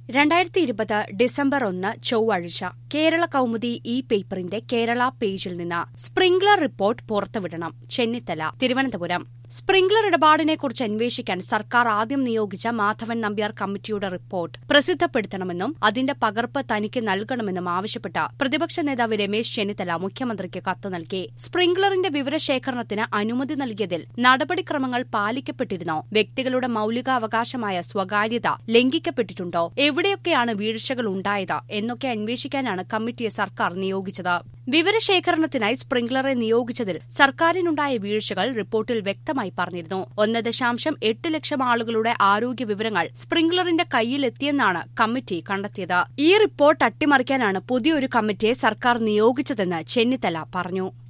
രണ്ടായിരത്തി ഇരുപത് ഡിസംബർ ഒന്ന് ചൊവ്വാഴ്ച കേരള കൗമുദി ഇ പേപ്പറിന്റെ കേരള പേജിൽ നിന്ന് സ്പ്രിംഗ്ലർ റിപ്പോർട്ട് പുറത്തുവിടണം ചെന്നിത്തല തിരുവനന്തപുരം സ്പ്രിംഗ്ലർ ഇടപാടിനെക്കുറിച്ച് അന്വേഷിക്കാൻ സർക്കാർ ആദ്യം നിയോഗിച്ച മാധവൻ നമ്പ്യാർ കമ്മിറ്റിയുടെ റിപ്പോർട്ട് പ്രസിദ്ധപ്പെടുത്തണമെന്നും അതിന്റെ പകർപ്പ് തനിക്ക് നൽകണമെന്നും ആവശ്യപ്പെട്ട് പ്രതിപക്ഷ നേതാവ് രമേശ് ചെന്നിത്തല മുഖ്യമന്ത്രിക്ക് കത്ത് നൽകി സ്പ്രിംഗ്ലറിന്റെ വിവരശേഖരണത്തിന് അനുമതി നൽകിയതിൽ നടപടിക്രമങ്ങൾ പാലിക്കപ്പെട്ടിരുന്നോ വ്യക്തികളുടെ മൌലികാവകാശമായ സ്വകാര്യത ലംഘിക്കപ്പെട്ടിട്ടുണ്ടോ എവിടെയൊക്കെയാണ് വീഴ്ചകൾ ഉണ്ടായത് എന്നൊക്കെ അന്വേഷിക്കാനാണ് കമ്മിറ്റിയെ സർക്കാർ നിയോഗിച്ചത് വിവരശേഖരണത്തിനായി സ്പ്രിംഗ്ലറെ നിയോഗിച്ചതിൽ സർക്കാരിനുണ്ടായ വീഴ്ചകൾ റിപ്പോർട്ടിൽ വ്യക്തമായി പറഞ്ഞിരുന്നു ഒന്ന് ദശാംശം എട്ട് ലക്ഷം ആളുകളുടെ ആരോഗ്യ വിവരങ്ങൾ സ്പ്രിംഗ്ലറിന്റെ കയ്യിലെത്തിയെന്നാണ് കമ്മിറ്റി കണ്ടെത്തിയത് ഈ റിപ്പോർട്ട് അട്ടിമറിക്കാനാണ് പുതിയൊരു കമ്മിറ്റിയെ സർക്കാർ നിയോഗിച്ചതെന്ന് ചെന്നിത്തല പറഞ്ഞു